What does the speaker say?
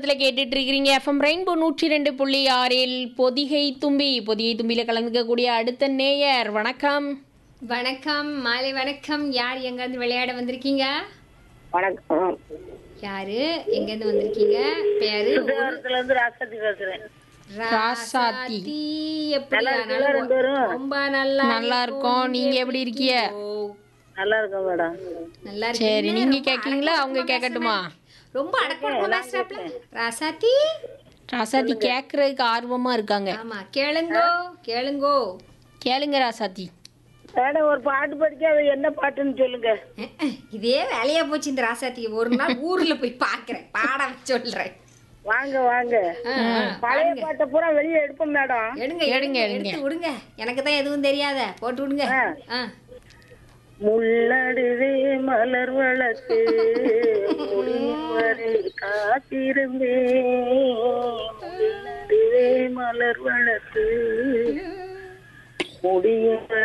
ஆட்டத்தில் கேட்டுட்டு இருக்கிறீங்க எஃப்எம் ரெயின்போ நூற்றி ரெண்டு புள்ளி ஆறில் பொதிகை தும்பி பொதிகை தும்பியில் கலந்துக்கக்கூடிய அடுத்த நேயர் வணக்கம் வணக்கம் மாலை வணக்கம் யார் எங்கேருந்து விளையாட வந்திருக்கீங்க வணக்கம் யாரு எங்கேருந்து வந்திருக்கீங்க பேரு சுதந்திரத்துல இருந்து ராசாத்தி பேசுறேன் ராசாத்தி. ராசாத்தி. எப்படி நல்லா இருக்கீங்களா நல்லா- ரெண்டு பேரும்? ரொம்ப நல்லா நல்லா இருக்கோம் நீங்க எப்படி இருக்கீங்க நல்லா இருக்கோம் மேடம் நல்லா சரி இருக்கீங்க நீங்க ரொம்ப கேட்கீங்களா அவங்க அடக்கமா கேட்கட்டுமா ரொம்ப அடக்கமா பேசுறாப்ல ராசாத்தி ராசாத்தி கேட்கறதுக்கு ஆர்வமா இருக்காங்க ஆமா கேளுங்கோ கேளுங்கோ கேளுங்க ராசாத்தி மேடம் ஒரு பாட்டு படிக்க அது என்ன பாட்டுன்னு சொல்லுங்க அஹ், அஹ், இதே வேலையா போச்சு இந்த ராசாத்தி ஒரு நாள் ஊர்ல போய் பாக்குறேன் பாட சொல்றேன் வாங்க வாங்க ஆ, ஆ, பழைய பாட்டை பூரா வெளியே எடுப்போம் மேடம் எடுங்க எடுங்க, எடுங்க எடுங்க. எடுத்து விடுங்க எனக்கு தான் எதுவும் தெரியாத போட்டு விடுங்க ஆ. முள்ளடுவே மலர் வளர்த்து முடியும் வரை காத்திருந்தே முள்ளடுவே மலர் வளர்த்து முடியும்